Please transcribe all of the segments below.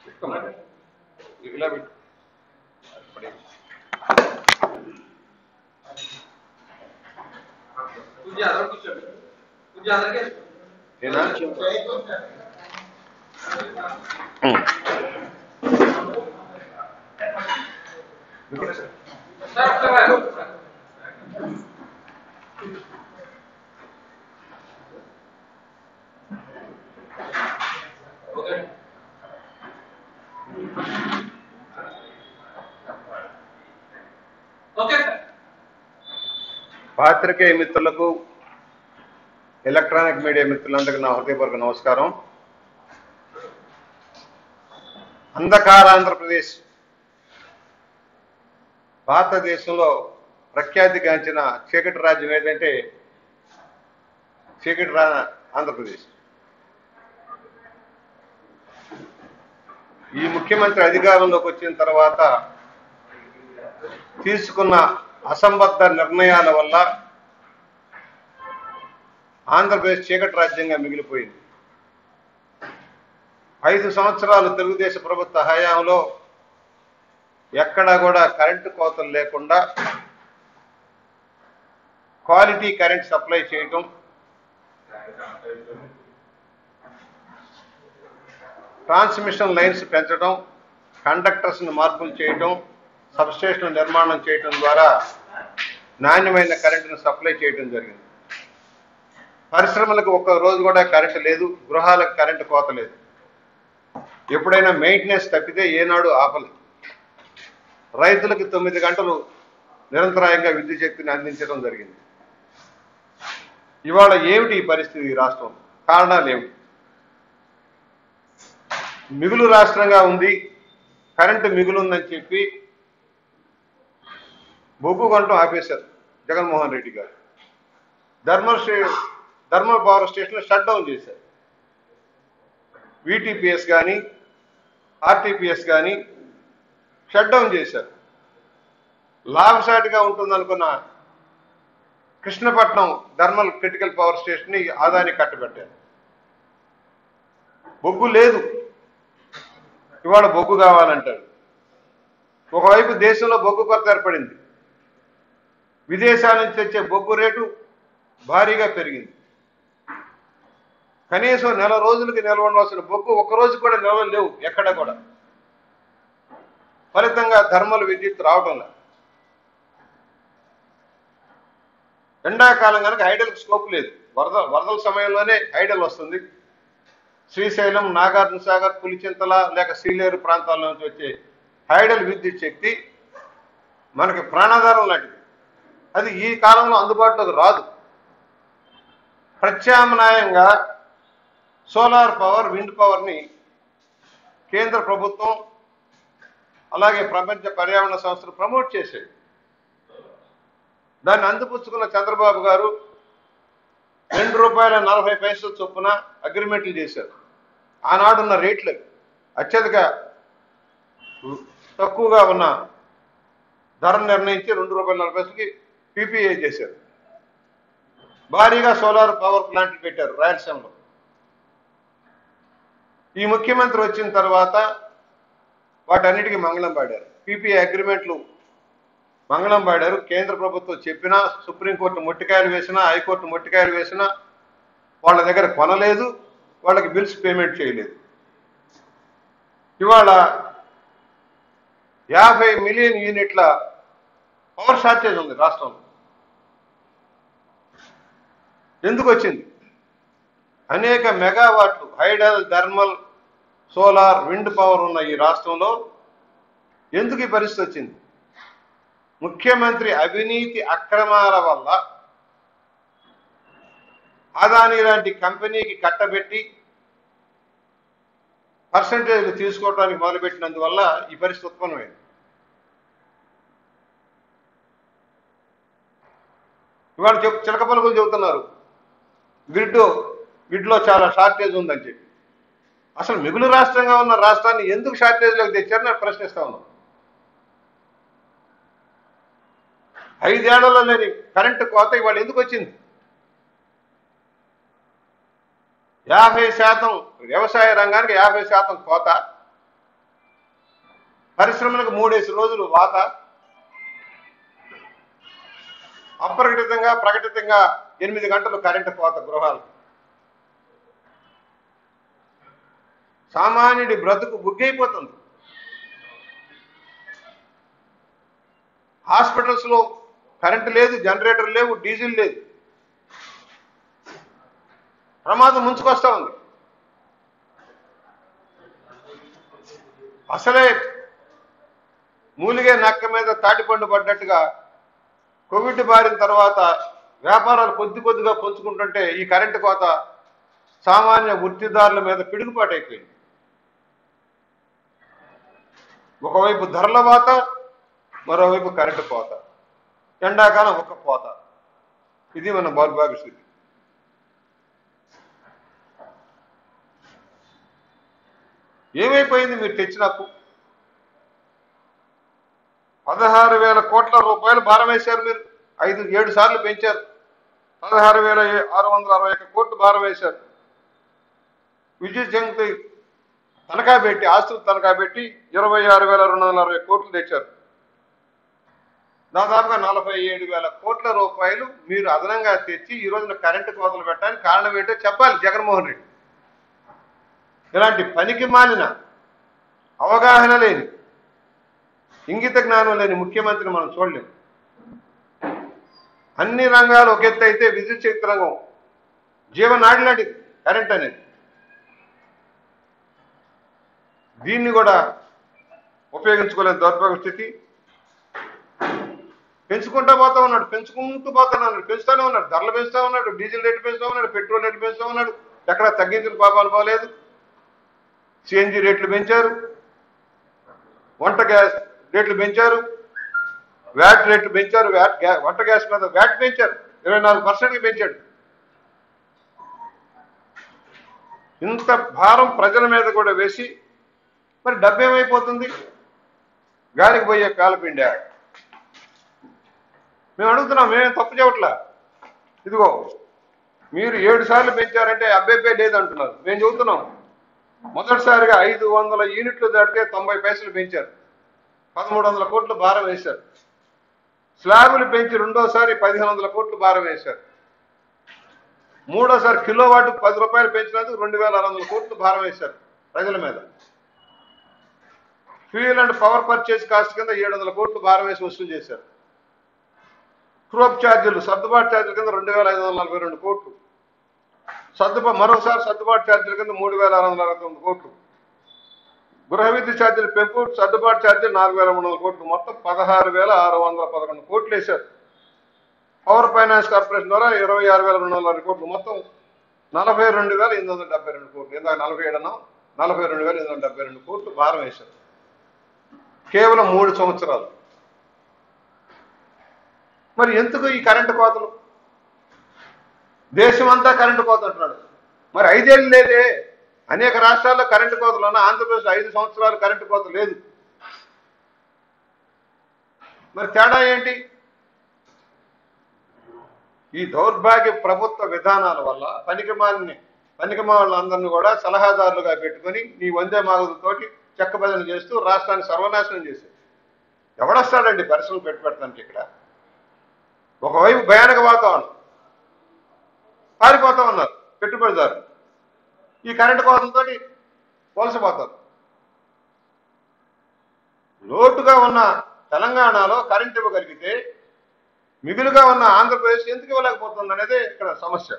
పెట్టుకోమా. ఇలా పెట్టు పడే. పూజ అందరూ కూర్చోండి పూజ అందరికీ ఏనా? సార్ ఒకసారి ఓకే ఓకే సార్ పాత్రికేయ మిత్రులకు ఎలక్ట్రానిక్ మీడియా మిత్రులందరికీ నా హృదయపూర్వక నమస్కారం అంధకార ఆంధ్రప్రదేశ్ భారతదేశంలో ప్రఖ్యాతిగాంచిన చీకటి రాజ్యం ఏదంటే చీకటి రా ఆంధ్రప్రదేశ్ ఈ ముఖ్యమంత్రి అధికారంలోకి వచ్చిన తర్వాత తీసుకున్న అసంబద్ధ నిర్ణయాల వల్ల ఆంధ్రప్రదేశ్ చీకటి రాజ్యంగా మిగిలిపోయింది ఐదు సంవత్సరాలు తెలుగుదేశం ప్రభుత్వ హయాంలో ఎక్కడా కూడా కరెంటు కోతలు లేకుండా క్వాలిటీ కరెంట్ సప్లై చేయటం ట్రాన్స్మిషన్ లైన్స్ పెంచడం కండక్టర్స్ని మార్పులు చేయటం సబ్స్టేషన్ నిర్మాణం చేయటం ద్వారా నాణ్యమైన కరెంటును సప్లై చేయటం జరిగింది పరిశ్రమలకు ఒక్క రోజు కూడా కరెంటు లేదు గృహాలకు కరెంటు కోత లేదు ఎప్పుడైనా మెయింటెనెన్స్ తప్పితే ఏనాడు ఆపలేదు రైతులకు తొమ్మిది గంటలు నిరంతరాయంగా విద్యుత్ శక్తిని అందించడం జరిగింది ఇవాళ ఏమిటి ఈ పరిస్థితి ఈ రాష్ట్రం కారణాలు ఏమిటి మిగులు రాష్ట్రంగా ఉంది కరెంటు మిగులుందని చెప్పి బొగ్గు కొనటం ఆపేశారు Jaganmohan Reddy garu thermal stay thermal power station shut down చేశారు విటిపిఎస్ కానీ ఆర్టీపీఎస్ కానీ షట్ డౌన్ చేశారు లాభసాటిగా ఉంటుందనుకున్న కృష్ణపట్నం ధర్మల్ క్రిటికల్ పవర్ స్టేషన్ని ఆదాని కట్టబెట్టారు బొగ్గు లేదు ఇవాళ బొగ్గు కావాలంటాడు ఒకవైపు దేశంలో బొగ్గు కొరత ఏర్పడింది విదేశాల నుంచి తెచ్చే బొగ్గు రేటు భారీగా పెరిగింది కనీసం నెల రోజులకి నిల్వ ఉండవలసిన బొగ్గు ఒక్క రోజు కూడా నిల్వ లేవు ఎక్కడ కూడా ఫలితంగా ధర్మల విద్యుత్ రావడం లేదు ఎండాకాలం కనుక హైడల్కి స్కోప్ లేదు వరద వరదల సమయంలోనే హైడల్ వస్తుంది శ్రీశైలం నాగార్జున సాగర్ పులిచింతల లేక శ్రీలేరు ప్రాంతాల నుంచి వచ్చే హైడల్ విద్యుత్ శక్తి మనకి ప్రాణాధారం లాంటిది అది ఈ కాలంలో అందుబాటులోకి రాదు ప్రత్యామ్నాయంగా సోలార్ పవర్ విండ్ పవర్ని కేంద్ర ప్రభుత్వం అలాగే ప్రపంచ పర్యావరణ సంస్థలు ప్రమోట్ చేశాయి దాన్ని అందిపుచ్చుకున్న చంద్రబాబు గారు రెండు రూపాయల నలభై పైసల చొప్పున అగ్రిమెంట్లు చేశారు ఆనాడున్న రేట్లు అత్యధిక తక్కువగా ఉన్న ధర నిర్ణయించి రెండు రూపాయల నలభై పైసలకి పీపీఏ చేశారు భారీగా సోలార్ పవర్ ప్లాంట్లు పెట్టారు రాయలసీమలో ఈ ముఖ్యమంత్రి వచ్చిన తర్వాత వాటన్నిటికీ మంగళం పాడారు పీపీఏ అగ్రిమెంట్లు మంగళం పాడారు కేంద్ర ప్రభుత్వం చెప్పినా సుప్రీంకోర్టు మొట్టికాయలు వేసినా హైకోర్టు మొట్టికాయలు వేసినా వాళ్ళ దగ్గర కొనలేదు వాళ్ళకి బిల్స్ పేమెంట్ చేయలేదు ఇవాళ యాభై మిలియన్ యూనిట్ల పవర్ షార్టేజ్ ఉంది రాష్ట్రంలో ఎందుకు వచ్చింది అనేక మెగావాట్లు hydel thermal solar wind power ఉన్న ఈ రాష్ట్రంలో ఎందుకు ఈ పరిస్థితి వచ్చింది ముఖ్యమంత్రి అవినీతి అక్రమాల వల్ల అదానీ లాంటి కంపెనీకి కట్టబెట్టి పర్సంటేజ్ తీసుకోవడానికి మొదలుపెట్టినందువల్ల ఈ పరిస్థితి ఉత్పన్నమైంది ఇవాళ చెప్ చిలక పలుకులు చెబుతున్నారు గ్రిడ్ గ్రిడ్లో చాలా షార్టేజ్ ఉందని చెప్పి అసలు మిగులు రాష్ట్రంగా ఉన్న రాష్ట్రాన్ని ఎందుకు షార్టేజ్లోకి తెచ్చారని నేను ప్రశ్నిస్తా ఉన్నాను ఐదేళ్లలో లేని కరెంటు కోత ఇవాళ ఎందుకు వచ్చింది యాభై శాతం వ్యవసాయ రంగానికి యాభై శాతం కోత పరిశ్రమలకు మూడేసి రోజులు వాత అప్రకటితంగా ప్రకటితంగా ఎనిమిది గంటలు కరెంటు కోత గృహాలు సామాన్యుడి బ్రతుకు బుగ్గైపోతుంది హాస్పిటల్స్ లో కరెంటు లేదు జనరేటర్ లేవు డీజిల్ లేదు ప్రమాదం ముంచుకొస్తా ఉంది అసలే మూలిగే నక్క మీద తాటిపండు పడ్డట్టుగా కోవిడ్ బారిన తర్వాత వ్యాపారాలు కొద్ది కొద్దిగా పుంజుకుంటుంటే ఈ కరెంటు కోత సామాన్య వృత్తిదారుల మీద పిడుగుపాటు అయిపోయింది ఒకవైపు ధరల వాత మరోవైపు కరెంటు కోత ఎండాకాలం ఒక్క కోత ఇది మన దౌర్భాగ్య స్థితి ఏమైపోయింది మీరు తెచ్చిన అప్పు పదహారు వేల కోట్ల రూపాయలు భారం వేశారు మీరు ఐదు ఏడు సార్లు పెంచారు పదహారు వేల ఏ- ఆరు వందల అరవై ఒక్క కోట్లు భారం వేశారు విద్యుత్ జంతి తనఖా పెట్టి ఆస్తులు తనఖా పెట్టి ఇరవై ఆరు వేల రెండు వందల అరవై కోట్లు తెచ్చారు దాదాపుగా నలభై ఏడు వేల కోట్ల రూపాయలు మీరు అదనంగా తెచ్చి ఈ రోజున కరెంటు కోతలు పెట్టడానికి కారణం ఏంటో చెప్పాలి జగన్మోహన్ రెడ్డి ఇలాంటి పనికి మాలిన అవగాహన లేని ఇంగిత జ్ఞానం లేని ముఖ్యమంత్రిని మనం చూడలేం అన్ని రంగాలు ఒక ఎత్తు అయితే విద్యుత్ శక్తి రంగం జీవనాడి లాంటిది కరెంట్ అనేది దీన్ని కూడా ఉపయోగించుకోలేని దౌర్భాగ్య స్థితి పెంచుకుంటా పోతా ఉన్నాడు పెంచుకుంటూ పోతున్నాడు పెంచుతానే ఉన్నాడు ధరలు పెంచుతా ఉన్నాడు డీజిల్ రేటు పెంచుతా ఉన్నాడు పెట్రోల్ రేటు పెంచుతా ఉన్నాడు ఎక్కడ తగ్గించిన పాపాలు పోలేదు సిఎన్జి రేట్లు పెంచారు వంట గ్యాస్ రేట్లు పెంచారు వ్యాట్ రేట్లు పెంచారు వ్యాట్ గ్యా వంట గ్యాస్ మీద వ్యాట్ పెంచారు ఇరవై నాలుగు పర్సెంట్కి పెంచాడు ఇంత భారం ప్రజల మీద కూడా వేసి మరి డబ్బు ఏమైపోతుంది గాలికి పోయే కాలపిండా మేము అడుగుతున్నాం మేమేం తప్పు చేయట్లా ఇదిగో మీరు ఏడు సార్లు పెంచారంటే అబ్బేపే లేదంటున్నారు మేము చెబుతున్నాం మొదటిసారిగా ఐదు వందల యూనిట్లు దాటితే తొంభై పైసలు పెంచారు పదమూడు వందల కోట్లు భారం వేశారు స్లాబులు పెంచి రెండోసారి పదిహేను వందల కోట్లు భారం వేశారు మూడోసారి కిలో వాటు పది రూపాయలు పెంచినందుకు రెండు వేల ఆరు వందల కోట్లు భారం వేశారు ప్రజల మీద fuel and power purchase cost కింద ఏడు వందల కోట్లు భారం వేసి వసూలు చేశారు క్రోప్ ఛార్జీలు సర్దుబాటు ఛార్జీల కింద రెండు వేల ఐదు వందల నలభై రెండు కోట్లు సర్దుబా మరోసారి సర్దుబాటు ఛార్జీల కింద మూడు వేల ఆరు వందల అరవై తొమ్మిది కోట్లు గృహ విద్యుత్ ఛార్జీలు పెంపు సర్దుబాటు ఛార్జీలు నాలుగు వేల మూడు వందల కోట్లు మొత్తం పదహారు వేల ఆరు వందల పదకొండు కోట్లు వేశారు పవర్ ఫైనాన్స్ కార్పొరేషన్ ద్వారా ఇరవై ఆరు వేల రెండు వందల అరవై కోట్లు మొత్తం నలభై రెండు వేల ఎనిమిది వందల డెబ్బై రెండు కోట్లు ఇందాక నలభై ఏడు అన్నాం నలభై రెండు వేల ఎనిమిది వందల డెబ్బై రెండు కోట్లు భారం వేశారు కేవలం మూడు సంవత్సరాలు మరి ఎందుకు ఈ కరెంటు కోతలు దేశమంతా కరెంటు కోత అంటున్నాడు మరి ఐదేళ్ళు లేదే అనేక రాష్ట్రాల్లో కరెంటు కోతలు ఉన్నా ఆంధ్రప్రదేశ్ ఐదు సంవత్సరాలు కరెంటు కోత లేదు మరి తేడా ఏంటి ఈ దౌర్భాగ్య ప్రభుత్వ విధానాల వల్ల పనికిమాలిని పనికిమాలందరినీ కూడా సలహాదారులుగా పెట్టుకొని నీ వందే మాగులతోటి చెక్కబదన చేస్తూ రాష్ట్రాన్ని సర్వనాశనం చేశారు ఎవడొస్తాడండి పరిశ్రమలు పెట్టుబెడతానికి ఇక్కడ ఒకవైపు భయానక వాతావరణం పారిపోతా ఉన్నారు పెట్టుబడిదారులు ఈ కరెంటు కోతలతో వలసపోతారు లోటుగా ఉన్న తెలంగాణలో కరెంట్ ఇవ్వగలిగితే మిగులుగా ఉన్న ఆంధ్రప్రదేశ్ ఎందుకు ఇవ్వలేకపోతుంది అనేది ఇక్కడ సమస్య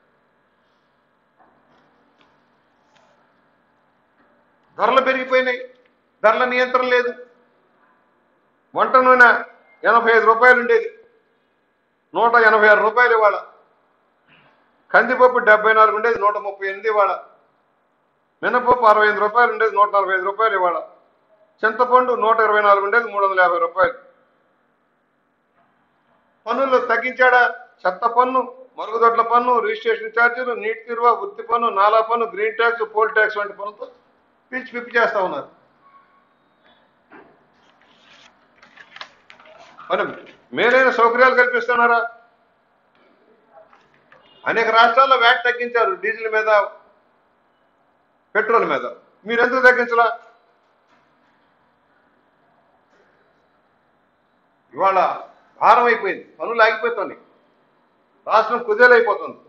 ధరలు పెరిగిపోయినాయి ధరల నియంత్రణ లేదు వంట నూనె ఎనభై ఐదు రూపాయలు ఉండేది నూట ఎనభై ఆరు రూపాయలు ఇవాళ కందిపప్పు డెబ్బై నాలుగు ఉండేది నూట ముప్పై ఎనిమిది ఇవాళ మినపప్పు అరవై ఐదు రూపాయలు ఉండేది నూట నలభై ఐదు రూపాయలు ఇవాళ చింతపండు నూట ఇరవై నాలుగు ఉండేది మూడు వందల యాభై రూపాయలు పన్నులు తగ్గించాడా చెత్త పన్ను మరుగుదొడ్ల పన్ను రిజిస్ట్రేషన్ ఛార్జీలు నీటి తీరువ వృత్తి పన్ను నాలా పన్ను గ్రీన్ ట్యాక్స్ పోల్ ట్యాక్స్ వంటి పన్నులతో పిలిచి పిప్పి చేస్తా ఉన్నారు మరి మేలైన సౌకర్యాలు కల్పిస్తున్నారా అనేక రాష్ట్రాల్లో వ్యాట్ తగ్గించారు డీజిల్ మీద పెట్రోల్ మీద మీరు ఎందుకు తగ్గించలా ఇవాళ భారం అయిపోయింది పనులు ఆగిపోతుంది రాష్ట్రం కుదేలైపోతుంది